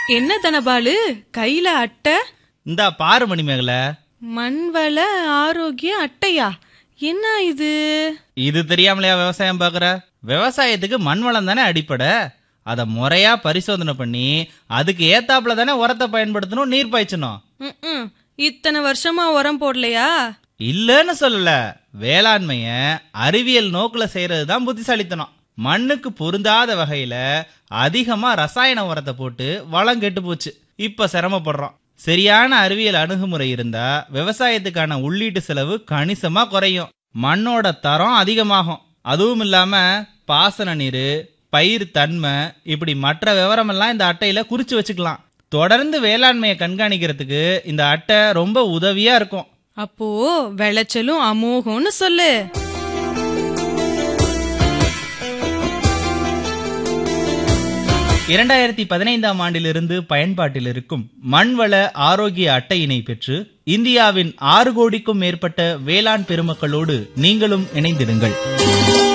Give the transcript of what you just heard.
என்ன தனபாலு கையில அட்டை இந்தா பாரு மணிமேகல மண்வள ஆரோக்கிய அட்டையா என்ன இது இது தெரியாமலையா விவசாயம் பார்க்கற விவசாயத்துக்கு மண் வளம் தானே அடிப்படை அதை முறையா பரிசோதனை பண்ணி அதுக்கு ஏத்தாப்புல தானே உரத்தை பயன்படுத்தணும் நீர் பாய்ச்சணும் ம்ம். இத்தனை வருஷமா உரம் போடலையா இல்லன்னு சொல்லல வேளாண்மைய அறிவியல் நோக்குல செய்யறது தான் புத்திசாலித்தனம் மண்ணுக்கு பொருந்தாத வகையில அதிகமா ரசாயன உரத்தை போட்டு வளம் கெட்டு போச்சு இப்ப சிரமப்படுறோம் சரியான அறிவியல் அணுகுமுறை இருந்தா விவசாயத்துக்கான உள்ளீட்டு செலவு கணிசமா குறையும் மண்ணோட தரம் அதிகமாகும் அதுவும் இல்லாம பாசன நீர் பயிர் தன்மை இப்படி மற்ற விவரமெல்லாம் இந்த அட்டையில குறிச்சு வச்சுக்கலாம் தொடர்ந்து வேளாண்மையை கண்காணிக்கிறதுக்கு இந்த அட்டை ரொம்ப உதவியா இருக்கும் அப்போ விளைச்சலும் அமோகம்னு சொல்லு இரண்டாயிரத்தி பதினைந்தாம் ஆண்டிலிருந்து பயன்பாட்டில் இருக்கும் மண்வள ஆரோக்கிய அட்டையினை பெற்று இந்தியாவின் ஆறு கோடிக்கும் மேற்பட்ட வேளாண் பெருமக்களோடு நீங்களும் இணைந்திடுங்கள்